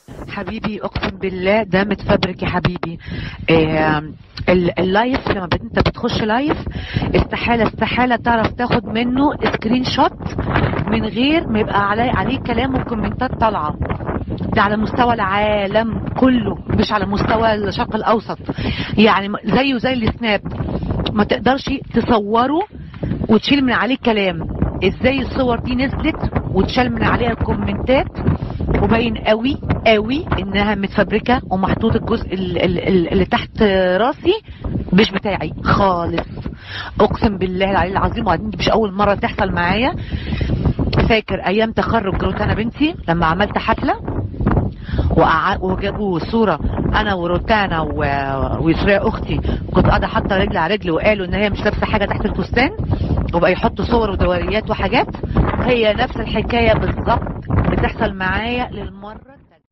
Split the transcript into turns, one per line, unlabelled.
حبيبي اقسم بالله ده متفبرك يا حبيبي آه ال- اللايف لما بت- انت بتخش لايف استحاله استحاله تعرف تاخد منه سكرين شوت من غير ما يبقى عليه عليه كلام وكومنتات طالعه ده على مستوى العالم كله مش على مستوى الشرق الاوسط يعني م- زيه زي السناب ما تقدرش تصوره وتشيل من عليه كلام ازاي الصور دي نزلت وتشال من عليها الكومنتات وباين قوي قوي انها متفبركه ومحطوط الجزء ال- ال- ال- اللي تحت راسي مش بتاعي خالص اقسم بالله العلي العظيم وبعدين دي مش اول مره تحصل معايا فاكر ايام تخرج روتانا بنتي لما عملت حفله وقع- وجابوا صوره انا وروتانا و- ويسرا اختي وكنت قاعده حاطه رجل على رجل وقالوا ان هي مش لابسه حاجه تحت الفستان وبقى يحطوا صور ودوريات وحاجات هي نفس الحكايه بالظبط بتحصل معايا للمره